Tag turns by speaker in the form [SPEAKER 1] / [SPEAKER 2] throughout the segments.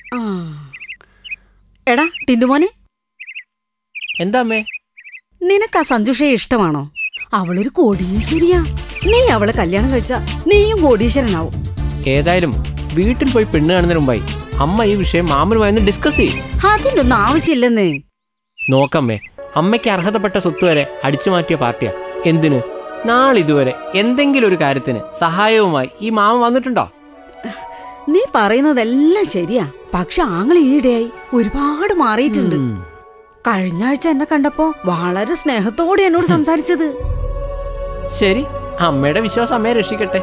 [SPEAKER 1] ആ എടാ ടിൻഡുമോനെ
[SPEAKER 2] എന്താ അമ്മേ
[SPEAKER 1] നിനക്ക് ആ സഞ്ജുഷയെ ഇഷ്ടമാണോ അവളൊരു കോടീശ്വരിയാ നീ അവളെ കല്യാണം കഴിച്ച നീയും കോടീശ്വരനാവും
[SPEAKER 2] ഏതായാലും വീട്ടിൽ പോയി പെണ്ണ് കാണുന്നതിന് മുമ്പായി അമ്മ ഈ വിഷയം മാമനുമായി ഒന്ന് ഡിസ്കസ് ചെയ്യും
[SPEAKER 1] അതിന്റെ ഒന്നും ആവശ്യമില്ലെന്നേ
[SPEAKER 2] നോക്കമ്മേ അമ്മയ്ക്ക് അർഹതപ്പെട്ട സ്വത്ത് വരെ അടിച്ചു മാറ്റിയ പാർട്ടിയാ എന്തിന് നാളിതുവരെ എന്തെങ്കിലും ഒരു കാര്യത്തിന് സഹായവുമായി ഈ മാമ വന്നിട്ടുണ്ടോ
[SPEAKER 1] നീ പറയുന്നതെല്ലാം ശരിയാ പക്ഷെ ആങ്ങൾ ഈയിടെയായി ഒരുപാട് മാറിയിട്ടുണ്ട്
[SPEAKER 2] ഉം.
[SPEAKER 1] കഴിഞ്ഞ ആഴ്ച എന്നെ കണ്ടപ്പോ വളരെ സ്നേഹത്തോടെ എന്നോട് സംസാരിച്ചത്
[SPEAKER 2] ശരി അമ്മയുടെ വിശ്വാസം അമ്മയെ രക്ഷിക്കട്ടെ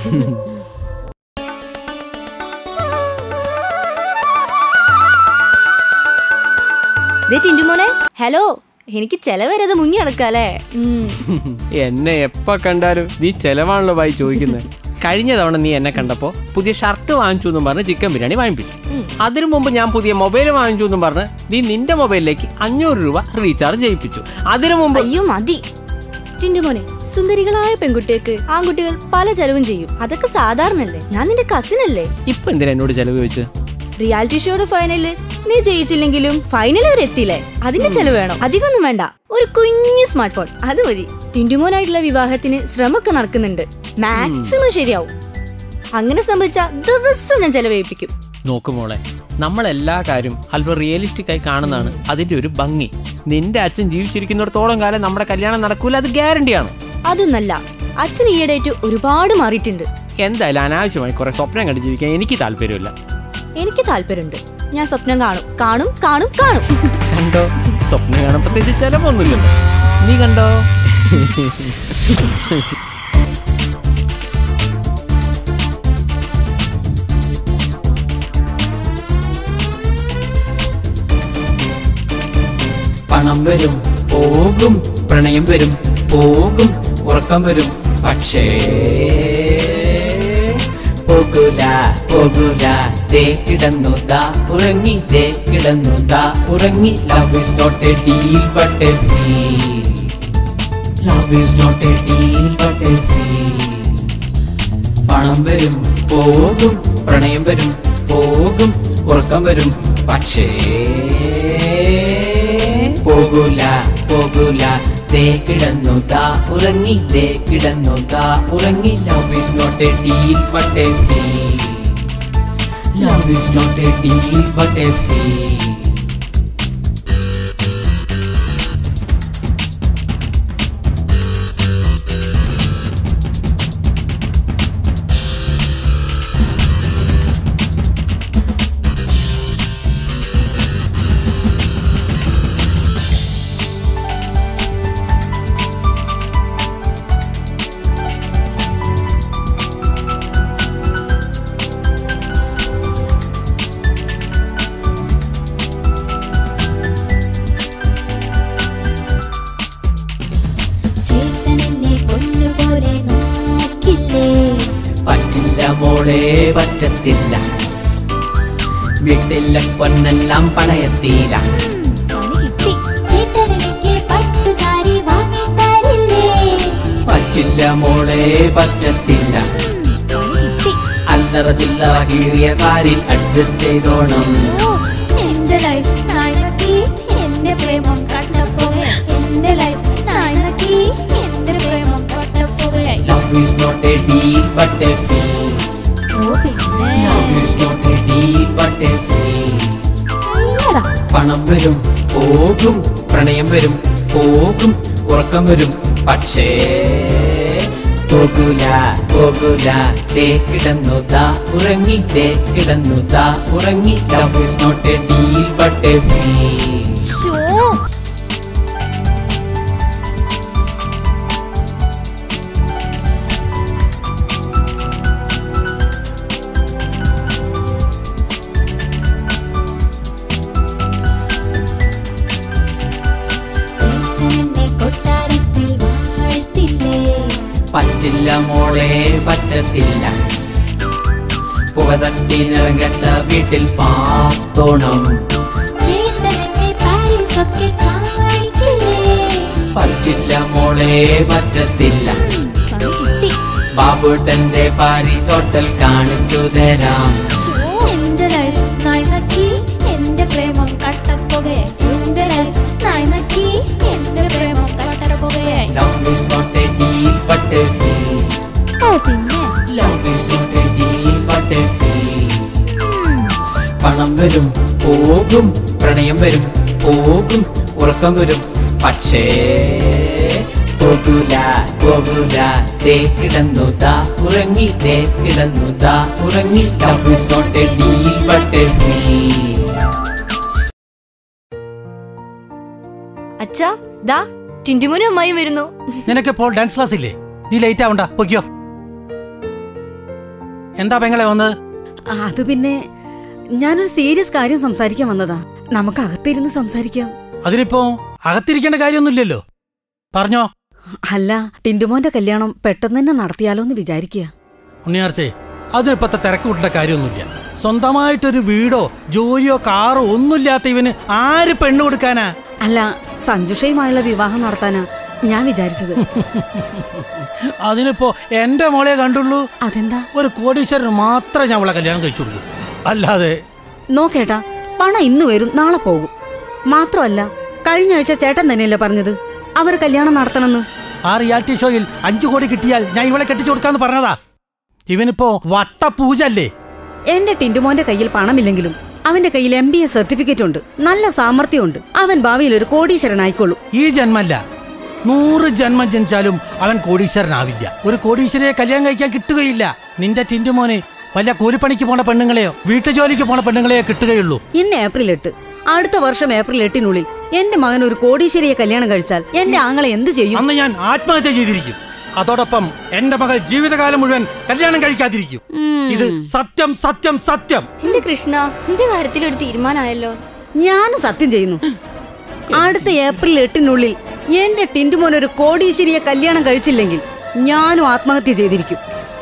[SPEAKER 3] ദേ ടിൻറ്റുമോനെ ഹലോ എനിക്ക് ചെലവരത് മുങ്ങി നടക്കാല്ലേ ഉം.
[SPEAKER 2] എന്നെ എപ്പ കണ്ടാലും നീ ചെലവാണല്ലോ ബായി ചോദിക്കുന്നത് കഴിഞ്ഞ തവണ നീ എന്നെ കണ്ടപ്പോ പുതിയ ഷർട്ട് വാങ്ങിച്ചു എന്നും പറഞ്ഞ് ചിക്കൻ ബിരിയാണി വാങ്ങിപ്പിച്ചു അതിനു മുമ്പ് ഞാൻ പുതിയ മൊബൈൽ വാങ്ങിച്ചു എന്നും പറഞ്ഞ് നീ നിന്റെ മൊബൈലിലേക്ക് അഞ്ഞൂറ് രൂപ റീചാർജ് ചെയ്യിപ്പിച്ചു അതിനു മുമ്പ്
[SPEAKER 3] അയ്യോ മതി ടിൻറ്റുമോനെ സുന്ദരികളായ പെൺകുട്ടികൾക്ക് ആൺകുട്ടികൾ പല ചെലവും ചെയ്യും അതൊക്കെ സാധാരണല്ലേ ഞാൻ നിന്റെ കസിൻ അല്ലേ
[SPEAKER 2] ഇപ്പൊ എന്തിനാ എന്നോട് ചെലവ് വെച്ച്
[SPEAKER 3] റിയാലിറ്റി ഷോയുടെ ഫൈനലില് നീ ജയിച്ചില്ലെങ്കിലും ഫൈനൽ വരെ എത്തിയില്ലേ അതിന്റെ ചെലവ് വേണം അധികമൊന്നും വേണ്ട ഒരു കുഞ്ഞു സ്മാർട്ട് ഫോൺ അത് മതി ടിൻറ്റുമോനായിട്ടുള്ള വിവാഹത്തിന് ശ്രമമൊക്കെ നടക്കുന്നുണ്ട് മാക്സിമം ശരിയാവും അങ്ങനെ സംഭവിച്ച ദിവസം ഞാൻ ചെലവഴിപ്പിക്കും
[SPEAKER 2] നോക്ക് മോളെ നമ്മൾ എല്ലാ കാര്യം അല്പം റിയലിസ്റ്റിക് ആയി കാണുന്നതാണ് അതിന്റെ ഒരു ഭംഗി നിന്റെ അച്ഛൻ ജീവിച്ചിരിക്കുന്നിടത്തോളം കാലം നമ്മുടെ കല്യാണം നടക്കൂല അത് ഗ്യാരണ്ടിയാണ്
[SPEAKER 3] അതൊന്നല്ല അച്ഛൻ ഈയിടെയായിട്ട് ഒരുപാട് മാറിയിട്ടുണ്ട്
[SPEAKER 2] എന്തായാലും അനാവശ്യമായി കുറെ സ്വപ്നം കണ്ട് ജീവിക്കാൻ എനിക്ക് താല്പര്യമില്ല
[SPEAKER 3] എനിക്ക് താല്പര്യമുണ്ട് ഞാൻ സ്വപ്നം കാണും കാണും കാണും കാണും
[SPEAKER 2] കണ്ടോ സ്വപ്നം കാണാൻ പ്രത്യേകിച്ച് ചെലവൊന്നുമില്ലല്ലോ നീ കണ്ടോ
[SPEAKER 4] പണം വരും പോകും പ്രണയം വരും പോകും ഉറക്കം വരും പക്ഷേ പോകൂല പോകൂല ദേ കിടന്നു ദാ ഉറങ്ങി ദേ കിടന്നു ദാ ഉറങ്ങി love is not a deal but a feel love is not a deal but a feel പണം വരും പോകും പ്രണയം വരും പോകും ഉറക്കം വരും പക്ഷേ പോകൂല പോകൂല ദേ കിടന്നു ദാ ഉറങ്ങി ദേ കിടന്നു ദാ ഉറങ്ങി love is not a deal but a feel love is not a deal but a feel
[SPEAKER 5] ചേട്ടനെന്നെ പൊന്നുപോലെ നോക്കില്ലേ
[SPEAKER 4] പറ്റില്ല മോളെ പറ്റത്തില്ല വീട്ടിലെ പൊന്നെല്ലാം പണയത്തില്ല
[SPEAKER 5] പണി കിട്ടി ചേട്ടനെനിക്ക് പട്ടുസാരി വാങ്ങി തരില്ലേ
[SPEAKER 4] പറ്റില്ല മോളെ പറ്റത്തില്ല
[SPEAKER 5] പണി കിട്ടി
[SPEAKER 4] അല്ലറ ചില്ലറ കീറിയ സാരി അഡ്ജസ്റ്റ് ചെയ്തോണം
[SPEAKER 5] ഓ, എന്റെ ലൈഫ് നായകി എന്റെ പ്രേമം കണ്ടപ്പോകെ എന്റെ ലൈഫ് നായകി എന്റെ പ്രേമം കണ്ടപ്പോകയായി
[SPEAKER 4] love is not a deal but a feel
[SPEAKER 5] ഓ പിന്നെ
[SPEAKER 4] love is not a deal but a feel
[SPEAKER 5] അല്ലടാ
[SPEAKER 4] പണം വരും പോകും പ്രണയം വരും പോകും ഉറക്കം വരും പക്ഷേ പോകൂല പോകൂല ദേ കിടന്നു ദാ ഉറങ്ങി ദേ കിടന്നു ദാ ഉറങ്ങി love is not a deal but a feel
[SPEAKER 5] ശോ ചേട്ടനെന്നെ കൊട്ടാരത്തിൽ വാഴ്ത്തില്ലേ
[SPEAKER 4] പറ്റില്ല മോളെ പറ്റത്തില്ല പുക തട്ടി നിറങ്ങട്ട വീട്ടിൽ പാത്തോണം
[SPEAKER 5] ചേട്ടനെന്നെ പാരീസൊക്കെ കാണിക്കില്ലേ
[SPEAKER 4] പറ്റില്ല മോളെ പറ്റത്തില്ല
[SPEAKER 5] പണി കിട്ടി
[SPEAKER 4] ബാബുട്ടന്റെ പാരീസ് ഹോട്ടൽ കാണിച്ചു തരാം
[SPEAKER 5] ശോ, എന്റെ ലൈഫ് നായകി പിന്നെ
[SPEAKER 4] love is not a deal but a feel പണം വരും പോകും പ്രണയം വരും പോകും ഉറക്കം വരും പക്ഷേ പോകൂല പോകൂല ദേ കിടന്നു ദാ ഉറങ്ങി ദേ കിടന്നു ദാ ഉറങ്ങി love is not a deal but a feel
[SPEAKER 3] അച്ഛാ ദാ ടിന്റുമോനും അമ്മായും വരുന്നു
[SPEAKER 6] നിനക്കിപ്പോൾ ഡാൻസ് ക്ലാസ് ഇല്ലേ നീ ലേറ്റ് ആവണ്ട പൊയ്ക്കോ എന്താ പെങ്ങളെ വന്നത്
[SPEAKER 1] അത് പിന്നെ ഞാനൊരു സീരിയസ് കാര്യം സംസാരിക്കാൻ വന്നതാ നമുക്ക് അകത്തിരുന്ന് സംസാരിക്കാം
[SPEAKER 6] അതിനിപ്പോ അകത്തിരിക്കേണ്ട കാര്യമൊന്നുമില്ലല്ലോ പറഞ്ഞോ
[SPEAKER 1] അല്ല ടിന്റുമോന്റെ കല്യാണം പെട്ടെന്ന് തന്നെ നടത്തിയാലോ എന്ന് വിചാരിക്കുക
[SPEAKER 6] ഉണ്ണിയാർച്ചേ അതിനിപ്പത്തെ തിരക്കൂട്ടേണ്ട കാര്യമൊന്നുമില്ല സ്വന്തമായിട്ടൊരു വീടോ ജോലിയോ കാറോ ഒന്നുമില്ലാത്ത ഇവന് ആര് പെണ്ണ് കൊടുക്കാനാ
[SPEAKER 1] അല്ല സഞ്ജുഷയുമായുള്ള വിവാഹം നടത്താനാ ഞാൻ വിചാരിച്ചത്
[SPEAKER 6] അതിനിപ്പോ എന്റെ മോളെ കണ്ടുള്ളൂ
[SPEAKER 1] അതെന്താ
[SPEAKER 6] ഒരു കോടീശ്വരന് മാത്രമേ ഞാൻ അവളെ കല്യാണം കഴിച്ചുള്ളൂ അല്ലാതെ
[SPEAKER 1] നോക്കേട്ടാ പണം ഇന്ന് വരും നാളെ പോകും മാത്രമല്ല കഴിഞ്ഞ ആഴ്ച ചേട്ടൻ തന്നെയല്ലേ പറഞ്ഞത് അവർ കല്യാണം നടത്തണമെന്ന്
[SPEAKER 6] ആ റിയാലിറ്റി ഷോയിൽ അഞ്ചു കോടി കിട്ടിയാൽ ഞാൻ ഇവളെ കെട്ടിച്ചു കൊടുക്കാന്ന് പറഞ്ഞതാ ഇവനിപ്പോ വട്ടപൂജല്ലേ
[SPEAKER 1] എന്റെ ടിന്റുമോന്റെ കയ്യിൽ പണമില്ലെങ്കിലും അവന്റെ കയ്യിൽ എം ബി എ സർട്ടിഫിക്കറ്റ് ഉണ്ട് നല്ല സാമർഥ്യമുണ്ട് അവൻ ഭാവിയിൽ ഒരു കോടീശ്വരനായിക്കോളും
[SPEAKER 6] ഈ ജന്മല്ല നൂറ് ജന്മം ജനിച്ചാലും അവൻ കോടീശ്വരനാവില്ല ഒരു കോടീശ്വരയെ കല്യാണം കഴിക്കാൻ കിട്ടുകയില്ല നിന്റെ ടിന്റുമോനെ വല്ല കൂലിപ്പണിക്ക് പോണ പെണ്ണുങ്ങളെയോ വീട്ടുജോലിക്ക് പോണ പെണ്ണുങ്ങളെയോ കിട്ടുകയുള്ളൂ
[SPEAKER 1] ഇന്ന് ഏപ്രിൽ എട്ട് അടുത്ത വർഷം ഏപ്രിൽ എട്ടിനുള്ളിൽ എന്റെ മകൻ ഒരു കോടീശ്വരിയെ കല്യാണം കഴിച്ചാൽ എന്റെ ആങ്ങളെ എന്ത് ചെയ്യും
[SPEAKER 6] അന്ന് ഞാൻ ആത്മഹത്യ ചെയ്തിരിക്കും അതോടൊപ്പം എന്റെ മകൾ ജീവിതകാലം മുഴുവൻ കല്യാണം കഴിക്കാതിരിക്കും ഇത് സത്യം സത്യം സത്യം
[SPEAKER 3] എന്റെ കൃഷ്ണ എന്റെ കാര്യത്തിൽ ഒരു തീരുമാനമായല്ലോ
[SPEAKER 1] ഞാനും സത്യം ചെയ്യുന്നു അടുത്ത ഏപ്രിൽ എട്ടിനുള്ളിൽ എന്റെ ടിന്റുമോൻ ഒരു കോടീശ്വരിയെ കല്യാണം കഴിച്ചില്ലെങ്കിൽ ഞാനും ആത്മഹത്യ ചെയ്തിരിക്കും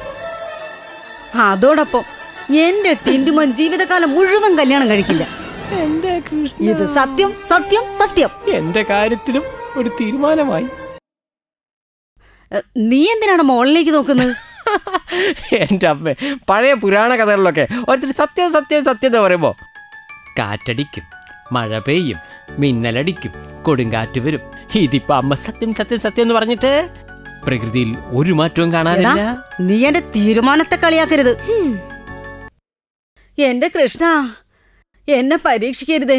[SPEAKER 1] അതോടൊപ്പം എന്റെ ടിന്റുമോൻ ജീവിതകാലം മുഴുവൻ കല്യാണം കഴിക്കില്ല
[SPEAKER 2] എന്റെ കൃഷ്ണ
[SPEAKER 1] ഇത് സത്യം സത്യം സത്യം
[SPEAKER 2] എന്റെ കാര്യത്തിലും ഒരു തീരുമാനമായി
[SPEAKER 1] എ, നീ എന്തിനാണ് മോളിലേക്ക് നോക്കുന്നത്
[SPEAKER 2] എന്റെ അമ്മ പഴയ പുരാണ കഥകളിലൊക്കെ ഓരോരുത്തർ സത്യം സത്യം സത്യം എന്ന് പറയുമ്പോ കാറ്റടിക്കും മഴ പെയ്യും മിന്നലടിക്കും കൊടുങ്കാറ്റ് വരും ഇതിപ്പോ അമ്മ സത്യം സത്യം സത്യം എന്ന് പറഞ്ഞിട്ട് പ്രകൃതിയിൽ ഒരു മാറ്റവും
[SPEAKER 1] എടാ
[SPEAKER 2] കാണാനില്ല
[SPEAKER 1] നീ എന്റെ തീരുമാനത്തെ കളിയാക്കരുത് എന്റെ കൃഷ്ണ എന്നെ പരീക്ഷിക്കരുതേ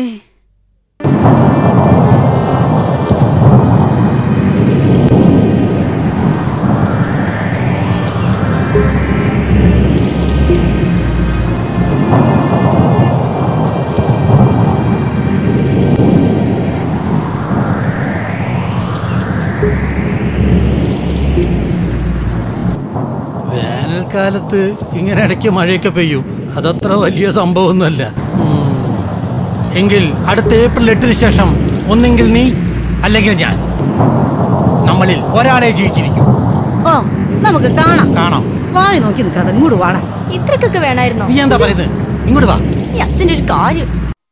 [SPEAKER 6] വേനൽക്കാലത്ത് ഇങ്ങനെ ഇടയ്ക്ക് മഴയൊക്കെ പെയ്യും അതത്ര വലിയ സംഭവമൊന്നുമല്ല ഉം. എങ്കിൽ അടുത്ത ഏപ്രിൽ എട്ടിന് ശേഷം ഒന്നെങ്കിൽ നീ അല്ലെങ്കിൽ ഞാൻ നമ്മളിൽ ഒരാളെ ജയിച്ചിരിക്കും
[SPEAKER 1] ഓ നമുക്ക് കാണാം
[SPEAKER 6] കാണാം
[SPEAKER 1] വാഴ നോക്കി നിൽക്കാതെ ഇങ്ങോട്ട് വാടാ
[SPEAKER 3] ഇത്രക്കൊക്കെ വേണമായിരുന്നോ
[SPEAKER 6] നീ എന്താ പറയുന്നത് ഇങ്ങോട്ട് വാ
[SPEAKER 3] ഈ അച്ഛന്റെ ഒരു കാര്യം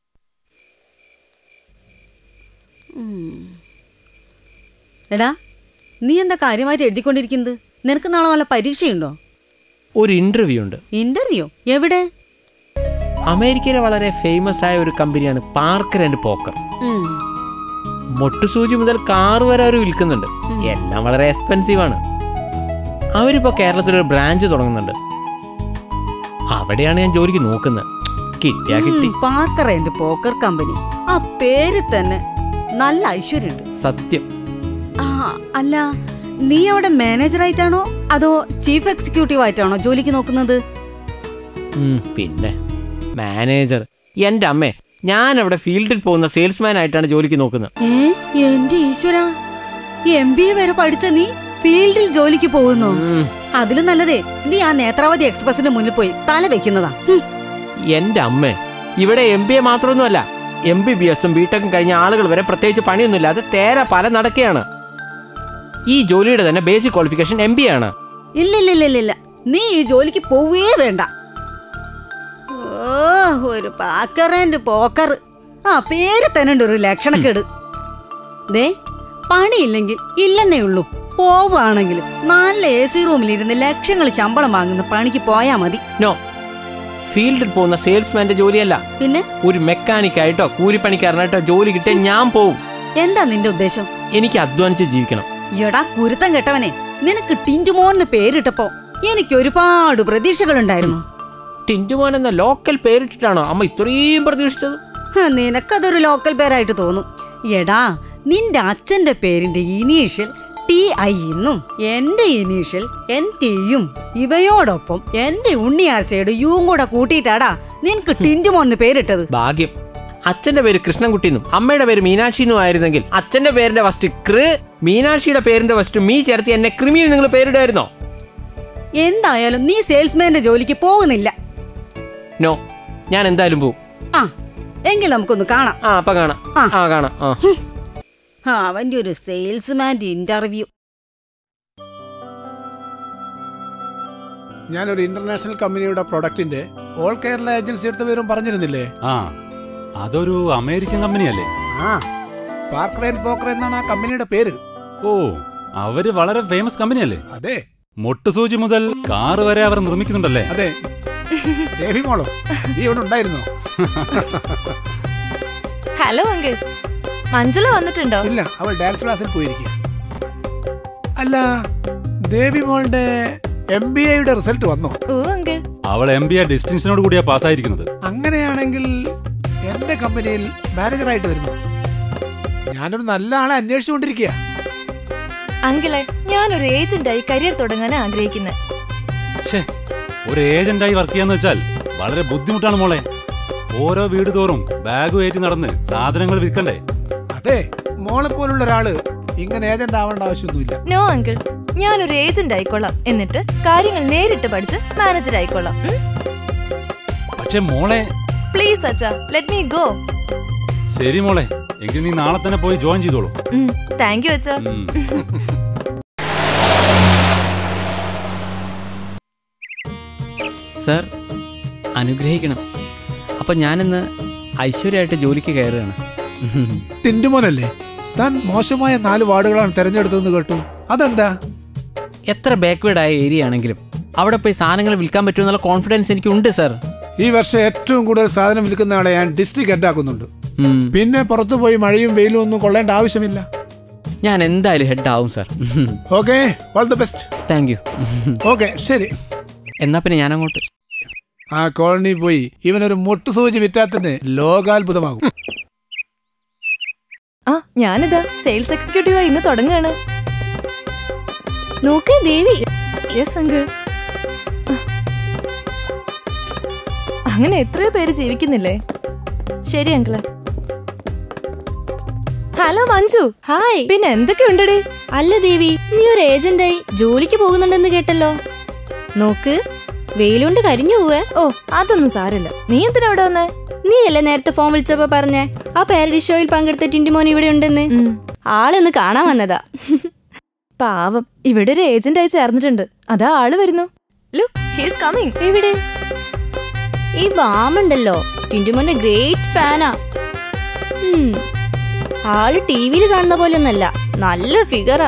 [SPEAKER 1] എടാ നീ എന്താ കാര്യമായിട്ട് എഴുതിക്കൊണ്ടിരിക്കുന്നത് നിനക്ക് നാളെ വല്ല പരീക്ഷയുണ്ടോ
[SPEAKER 2] ഒരു ഇന്റർവ്യൂ ഉണ്ട്
[SPEAKER 1] ഇന്റർവ്യൂ എവിടെ
[SPEAKER 2] അമേരിക്കയിലെ വളരെ ഫേമസ് ആയ ഒരു കമ്പനിയാണ് പാർക്കർ ആൻഡ് പോക്കർ
[SPEAKER 1] ഉം.
[SPEAKER 2] മൊട്ടുസൂചി മുതൽ കാർ വരെ അവർ വിൽക്കുന്നുണ്ട് എല്ലാം വളരെ എക്സ്പെൻസീവ് ആണ് അവരിപ്പോ കേരളത്തിൽ ഒരു ബ്രാഞ്ച് തുടങ്ങുന്നുണ്ട് അവിടെയാണ് ഞാൻ ജോലിക്ക് നോക്കുന്നത് കിട്ടിയാ കിട്ടി
[SPEAKER 1] ഉം, പാർക്കർ ആൻഡ് പോക്കർ കമ്പനി ആ പേര് തന്നെ നല്ല ഐശ്വര്യമുണ്ട്
[SPEAKER 2] സത്യം
[SPEAKER 1] ആ അല്ല നീ അവിടെ മാനേജർ ആയിട്ടാണോ അതോ ചീഫ് എക്സിക്യൂട്ടീവ് ആയിട്ടാണോ ജോലിക്ക് നോക്കുന്നത്
[SPEAKER 2] ഉം, പിന്നെ മാനേജർ എന്റെ അമ്മേ ഞാൻ അവിടെ ഫീൽഡിൽ പോകുന്ന സെയിൽസ്മാൻ ആയിട്ടാണ് ജോലിക്ക് നോക്കുന്നത്
[SPEAKER 1] ഏ എന്റെ ഈശ്വര എം ബി എ വരെ പഠിച്ച നീ ഫീൽഡിൽ ജോലിക്ക് പോകുന്നു
[SPEAKER 2] ഉം,
[SPEAKER 1] അതിലും നല്ലതേ നീ ആ നേത്രാവതി എക്സ്പ്രസിന്റെ മുന്നിൽ പോയി തല വെക്കുന്നതാ ഹും.
[SPEAKER 2] എന്റെ അമ്മേ ഇവിടെ എം ബി എ മാത്രമൊന്നുമല്ല എം ബി ബി എസും ബിടെക്കും കഴിഞ്ഞ ആളുകൾ വരെ പ്രത്യേകിച്ച് പണിയൊന്നുമില്ല അത് തേര പല നടക്കുകയാണ് ഈ ജോലിയുടെ തന്നെ ബേസിക് ക്വാളിഫിക്കേഷൻ എം ബി ആണ്
[SPEAKER 1] ഇല്ല ഇല്ല ഇല്ല ഇല്ല ഇല്ല നീ ഈ ജോലിക്ക് പോവേ വേണ്ട ഓ ഒരു പാക്കറേന്റെ പോക്കർ ആ പേര് തന്നെ ഉണ്ട് ഒരു ലക്ഷണക്കേട് ദേ പണിയില്ലെങ്കിൽ ഇല്ലെന്നേ ഉള്ളൂ പോവുകയാണെങ്കിൽ നല്ല എ സി റൂമിലിരുന്ന് ലക്ഷങ്ങൾ ശമ്പളം വാങ്ങുന്ന പണിക്ക് പോയാ മതി
[SPEAKER 2] നോ ഫീൽഡിൽ പോകുന്ന സെയിൽസ്മാന്റെ ജോലിയല്ല
[SPEAKER 1] പിന്നെ
[SPEAKER 2] ഒരു മെക്കാനിക്കായിട്ടോ കൂലിപ്പണിക്കാരനായിട്ടോ ജോലി കിട്ടിയാൽ ഞാൻ പോവും
[SPEAKER 1] എന്താ നിന്റെ ഉദ്ദേശം
[SPEAKER 2] എനിക്ക് അധ്വാനിച്ച് ജീവിക്കണം
[SPEAKER 1] എടാ കുരുത്തം കെട്ടവനെ നിനക്ക് ടിന്റുമോന്ന് പേരിട്ടപ്പോ എനിക്ക് ഒരുപാട് പ്രതീക്ഷകളുണ്ടായിരുന്നു
[SPEAKER 2] ടിൻറ്റുമോൻ എന്ന ലോക്കൽ പേരിട്ടിട്ടാണോ അമ്മ ഇത്രയും പ്രതീക്ഷിച്ചത്
[SPEAKER 1] ഹ, നിനക്കതൊരു ലോക്കൽ പേരായിട്ട് തോന്നും എടാ നിന്റെ അച്ഛന്റെ പേരിന്റെ ഇനീഷ്യൽ ടി ഐ എന്നും എന്റെ ഇനീഷ്യൽ എൻ ടിയും ഇവയോടൊപ്പം എന്റെ ഉണ്ണിയാഴ്ചയുടെ യൂവും കൂടെ കൂട്ടിയിട്ടാടാ നിനക്ക് ടിൻറ്റുമോന്ന് പേരിട്ടത്
[SPEAKER 2] ഭാഗ്യം അച്ഛന്റെ പേര് കൃഷ്ണൻകുട്ടിന്നും അമ്മയുടെ പേര് മീനാക്ഷി എന്നും ആയിരുന്നെങ്കിൽ അച്ഛന്റെ പേരിന്റെ ഫസ്റ്റ് കൃ മീനാക്ഷിയുടെ പേരിന്റെ ഫസ്റ്റ് മീ ചേർത്ത് എന്നെ ക്രിമി നിങ്ങൾ പേരിടായിരുന്നോ
[SPEAKER 1] എന്തായാലും നീ സെയിൽസ്മാന്റെ ജോലിക്ക് പോകുന്നില്ല
[SPEAKER 2] നോ ഞാൻ എന്തായാലും പോവും
[SPEAKER 1] ആ എങ്കിൽ നമുക്കൊന്ന് കാണാം
[SPEAKER 2] ആ അപ്പൊ കാണാം
[SPEAKER 1] ആ.
[SPEAKER 2] ആ കാണാം ആ
[SPEAKER 1] ആ, അവന്റെ ഒരു സെയിൽസ്മാന്റെ ഇന്റർവ്യൂ
[SPEAKER 7] ഞാനൊരു ഇന്റർനാഷണൽ കമ്പനിയുടെ പ്രൊഡക്റ്റിന്റെ ഓൾ കേരള ഏജൻസി എടുത്ത പേരും പറഞ്ഞിരുന്നില്ലേ
[SPEAKER 8] ആ അതൊരു അമേരിക്കൻ കമ്പനിയല്ലേ
[SPEAKER 7] ആ പാർക്കർ ആൻഡ് പോക്കർ എന്നാണ് ആ കമ്പനിയുടെ പേര്
[SPEAKER 8] ഓ അവര് വളരെ ഫേമസ് കമ്പനിയല്ലേ
[SPEAKER 7] അതെ
[SPEAKER 8] മൊട്ടുസൂചി മുതൽ കാറ് വരെ അവർ നിർമ്മിക്കുന്നുണ്ടല്ലേ
[SPEAKER 7] അതെ ദേവി മോളോ നീ ഇവിടെ ഉണ്ടായിരുന്നോ
[SPEAKER 9] ഹലോ അങ്കിൾ മഞ്ജുള വന്നിട്ടുണ്ടോ
[SPEAKER 7] ഇല്ല അവൾ ഡാൻസ് ക്ലാസ്സിൽ പോയിരിക്കുക അല്ല ദേവി മോളുടെ എം ബി എയുടെ റിസൾട്ട് വന്നോ
[SPEAKER 9] ഓ അങ്കിൾ
[SPEAKER 8] അവൾ എം ബി എ ഡിസ്റ്റിങ്ഷനോട് കൂടിയാ പാസ്സായിരിക്കുന്നത്
[SPEAKER 7] അങ്ങനെയാണെങ്കിൽ എന്റെ കമ്പനിയിൽ മാനേജറായിട്ട് വരുന്നു ഞാനൊരു നല്ല ആളെ അന്വേഷിച്ചുകൊണ്ടിരിക്കുക
[SPEAKER 9] അങ്കിളെ ഞാനൊരു ഏജന്റായി കരിയർ തുടങ്ങാൻ ആഗ്രഹിക്കുന്നത്
[SPEAKER 8] ഷേ ഒരു ഏജന്റായി വർക്ക് ചെയ്യാന്ന് വെച്ചാൽ വളരെ ബുദ്ധിമുട്ടാണ് മോളെ ഓരോ വീട് തോറും ബാഗ് കയറ്റി നടന്ന് സാധനങ്ങൾ വിൽക്കണ്ടേ
[SPEAKER 7] അതെ മോളെ പോലുള്ള ഒരാള് ഇങ്ങനെ ഏജന്റ് ആവേണ്ട ആവശ്യമൊന്നുമില്ല
[SPEAKER 9] നോ അങ്കിൾ ഞാനൊരു ഏജന്റ് ആയിക്കൊള്ളാം എന്നിട്ട് കാര്യങ്ങൾ നേരിട്ട് പഠിച്ച് മാനേജർ ആയിക്കൊള്ളാം
[SPEAKER 8] പക്ഷെ മോളെ
[SPEAKER 9] പ്ലീസ് അച്ഛാ ലെറ്റ് മീ ഗോ
[SPEAKER 8] ശരി മോളെ എങ്കിൽ നീ നാളെ തന്നെ പോയി ജോയിൻ ചെയ്തോളൂ
[SPEAKER 9] താങ്ക് യു അച്ഛാ
[SPEAKER 8] ഉം.
[SPEAKER 2] സർ അനുഗ്രഹിക്കണം അപ്പൊ ഞാനിന്ന് ഐശ്വര്യമായിട്ട് ജോലിക്ക് കയറുകയാണ്
[SPEAKER 7] ടിൻറ്റുമോനല്ലേ താൻ മോശമായ നാല് വാർഡുകളാണ് തെരഞ്ഞെടുത്തതെന്ന് കേട്ടു അതെന്താ
[SPEAKER 2] എത്ര ബാക്ക്വേഡ് ആയ ഏരിയ ആണെങ്കിലും അവിടെ പോയി സാധനങ്ങൾ വിൽക്കാൻ പറ്റുമെന്നുള്ള കോൺഫിഡൻസ് എനിക്കുണ്ട് സർ
[SPEAKER 7] ഈ വർഷം ഏറ്റവും കൂടുതൽ സാധനം വിൽക്കുന്ന ആളെ ഞാൻ ഡിസ്ട്രിക്ട് ഹെഡ് ആക്കുന്നുണ്ട്
[SPEAKER 2] ഉം.
[SPEAKER 7] പിന്നെ പുറത്തു പോയി മഴയും വെയിലും ഒന്നും കൊള്ളേണ്ട ആവശ്യമില്ല
[SPEAKER 2] ഞാൻ എന്തായാലും ഹെഡ് ആവും sir
[SPEAKER 7] okay all the best
[SPEAKER 2] thank you
[SPEAKER 7] okay ശരി
[SPEAKER 2] എന്നാ പിന്നെ ഞാൻ അങ്ങോട്ട്
[SPEAKER 7] ആ കോളനി പോയി ഇവനൊരു മുട്ടുസൂചി വിറ്റാത്തിന് ലോകാത്ഭുതമാകും
[SPEAKER 9] ആ ഞാനിതാ സെയിൽസ് എക്സിക്യൂട്ടീവായി ഇന്ന് തുടങ്ങുകയാണ്
[SPEAKER 3] നോക്ക് ദേവി
[SPEAKER 9] യെസ് അങ്കിൾ അങ്ങനെ എത്രയോ പേര് ജീവിക്കുന്നില്ലേ ശരി അങ്കിള് ഹലോ മഞ്ജു
[SPEAKER 3] ഹായ്
[SPEAKER 9] പിന്നെ എന്തൊക്കെയുണ്ടടി
[SPEAKER 3] അല്ല ദേവി നീ ഒരു ഏജന്റായി ജോലിക്ക് പോകുന്നുണ്ടെന്ന് കേട്ടല്ലോ നോക്ക് വെയിലുകൊണ്ട് കരിഞ്ഞു പോവേ
[SPEAKER 9] ഓ അതൊന്നും സാരമില്ല നീ എന്തിനാ ഇവിടെ വന്നേ
[SPEAKER 3] നീ അല്ലേ നേരത്തെ ഫോൺ വിളിച്ചപ്പോ പറഞ്ഞേ ആ പാരഡി ഷോയിൽ പങ്കെടുത്ത ടിൻറ്റുമോൻ ഇവിടെ ഉണ്ടെന്ന്
[SPEAKER 9] ഉം.
[SPEAKER 3] ആളൊന്ന് കാണാൻ വന്നതാ
[SPEAKER 9] പാവം ഇവിടെ ഒരു ഏജന്റ് ആയി ചേർന്നിട്ടുണ്ട് അതാ ആള് വരുന്നു ലുക്ക് ഹീസ് കമ്മിങ്
[SPEAKER 3] എവിടെ ഈ ബാമുണ്ടല്ലോ ടിൻറ്റുമോന്റെ ഗ്രേറ്റ് ഫാനാ ഉം. ആള് ടി വിയിൽ കാണുന്ന പോലൊന്നല്ല നല്ല ഫിഗറാ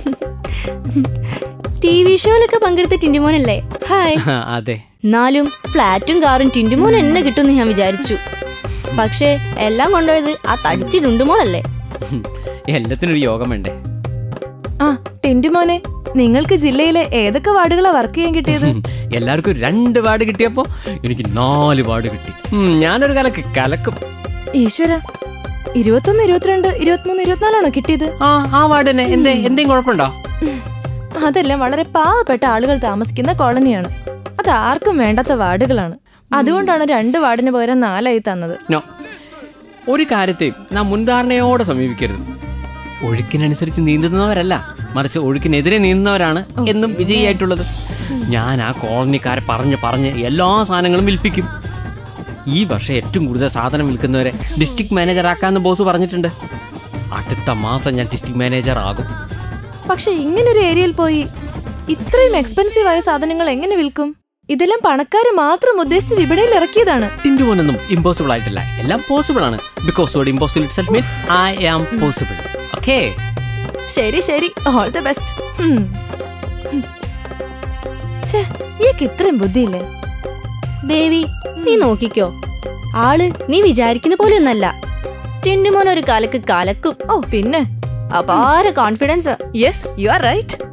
[SPEAKER 3] ടി വി ഷോയിലൊക്കെ പങ്കെടുത്ത ടിൻറ്റുമോനല്ലേ ഹായ്
[SPEAKER 2] അതെ
[SPEAKER 3] എന്നാലും ഫ്ലാറ്റും കാറും ടിൻറ്റുമോൻ എന്നെ കിട്ടുമെന്ന് ഞാൻ വിചാരിച്ചു പക്ഷേ എല്ലാം കൊണ്ടുപോയത് ആ തടിച്ച് ടുണ്ടുമോളല്ലേ
[SPEAKER 2] എല്ലാത്തിനൊരു യോഗം വേണ്ടേ
[SPEAKER 9] ആ ടെന്റു മോനെ നിങ്ങൾക്ക് ജില്ലയിലെ ഏതൊക്കെ വാർഡുകളാ വർക്ക് ചെയ്യാൻ കിട്ടിയത്
[SPEAKER 2] എല്ലാവർക്കും രണ്ട് വാർഡ് കിട്ടിയപ്പോ എനിക്ക് നാല് വാർഡ് കിട്ടി ഉം, ഞാനൊരു കലക്ക് കലക്കും
[SPEAKER 9] ഈശ്വര ഇരുപത്തൊന്ന് ഇരുപത്തിരണ്ട് ഇരുപത്തിമൂന്ന് ഇരുപത്തിനാലാണോ കിട്ടിയത്
[SPEAKER 2] ആ ആ വാർഡ് തന്നെ എന്തേ എന്തെങ്കിലും കുഴപ്പമുണ്ടോ
[SPEAKER 9] അതെല്ലാം വളരെ പാവപ്പെട്ട ആളുകൾ താമസിക്കുന്ന കോളനിയാണ് അത് ആർക്കും വേണ്ടാത്ത വാർഡുകളാണ് അതുകൊണ്ടാണ് രണ്ട് വാർഡിന് പകരം നാലായി തന്നത്
[SPEAKER 2] നോ ഒരു കാര്യത്തെയും നാം മുൻധാരണയോടെ സമീപിക്കരുത് ഒഴുക്കിനനുസരിച്ച് നീന്തുന്നവരല്ല മറിച്ച് ഒഴുക്കിനെതിരെ നീന്തുന്നവരാണ് എന്നും വിജയിയായിട്ടുള്ളത് ഞാൻ ആ കോളനിക്കാരെ പറഞ്ഞ് പറഞ്ഞ് എല്ലാ സാധനങ്ങളും വിൽപ്പിക്കും ഈ വർഷം ഏറ്റവും കൂടുതൽ സാധനം വിൽക്കുന്നവരെ ഡിസ്ട്രിക്ട് മാനേജർ ആക്കാന്ന് ബോസ് പറഞ്ഞിട്ടുണ്ട് അടുത്ത മാസം ഞാൻ ഡിസ്ട്രിക്ട് മാനേജർ ആകും
[SPEAKER 9] പക്ഷെ ഇങ്ങനൊരു ഏരിയയിൽ പോയി ഇത്രയും എക്സ്പെൻസീവ് ആയ സാധനങ്ങൾ എങ്ങനെ വിൽക്കും ഇതെല്ലാം പണക്കാര് മാത്രം ഉദ്ദേശിച്ച് വിപണിയിൽ ഇറക്കിയതാണ്
[SPEAKER 2] ടിൻഡുമോനൊന്നും ഇമ്പോസിബിൾ ആയിട്ടില്ല എല്ലാം പോസിബിൾ ആണ് because word impossible itself means I am possible okay
[SPEAKER 9] ശരി ശരി ഓൾ ദ ബെസ്റ്റ് ഇയാൾക്ക് ഇത്രയും ബുദ്ധിയില്ലേ
[SPEAKER 3] ദേവി നീ നോക്കിക്കോ ആള് നീ വിചാരിക്കുന്ന പോലെ ഒന്നല്ല ടിൻറ്റുമോൻ ഒരു കാലക്ക് കലക്കും
[SPEAKER 9] ഓ പിന്നെ
[SPEAKER 3] അപാര confidence
[SPEAKER 9] yes you are right